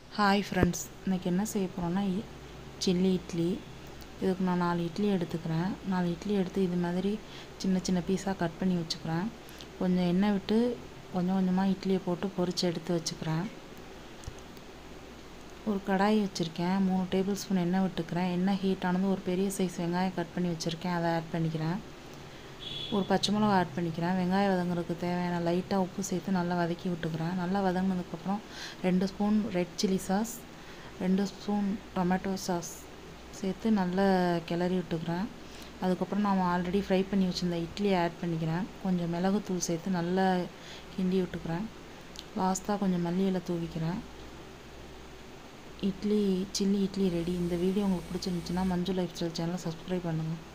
hi friends இன்றைக்கி என்ன செய்ய போகிறோன்னா சில்லி இட்லி இதுக்கு நான் நாலு இட்லி எடுத்துக்கிறேன் நாலு இட்லி எடுத்து இது மாதிரி சின்ன சின்ன பீஸாக கட் பண்ணி வச்சுக்கிறேன் கொஞ்சம் எண்ணெய் விட்டு கொஞ்சம் கொஞ்சமாக இட்லியை போட்டு பொரித்து எடுத்து வச்சுக்கிறேன் ஒரு கடாய் வச்சுருக்கேன் மூணு டேபிள் ஸ்பூன் எண்ணெய் விட்டுக்கிறேன் எண்ணெய் ஹீட் ஆனது ஒரு பெரிய சைஸ் வெங்காயம் கட் பண்ணி வச்சுருக்கேன் அதை ஆட் பண்ணிக்கிறேன் ஒரு பச்சை மிளகா ஆட் பண்ணிக்கிறேன் வெங்காயம் வதங்குறதுக்கு தேவையான லைட்டாக உப்பு சேர்த்து நல்லா வதக்கி விட்டுக்கிறேன் நல்லா வதங்கினதுக்கப்புறம் ரெண்டு ஸ்பூன் ரெட் சில்லி சாஸ் ரெண்டு ஸ்பூன் டொமேட்டோ சாஸ் சேர்த்து நல்லா கிளறி விட்டுக்கிறேன் அதுக்கப்புறம் நான் ஆல்ரெடி ஃப்ரை பண்ணி வச்சுருந்த இட்லியை ஆட் பண்ணிக்கிறேன் கொஞ்சம் மிளகுத்தூள் சேர்த்து நல்லா கிண்டி விட்டுக்கிறேன் லாஸ்ட்டாக கொஞ்சம் மல்லி இலை தூவிக்கிறேன் இட்லி சில்லி இட்லி ரெடி இந்த வீடியோ உங்களுக்கு பிடிச்சிருந்துச்சுன்னா மஞ்சு லைஃப் ஸ்டைல் சேனலை சப்ஸ்கிரைப் பண்ணுங்கள்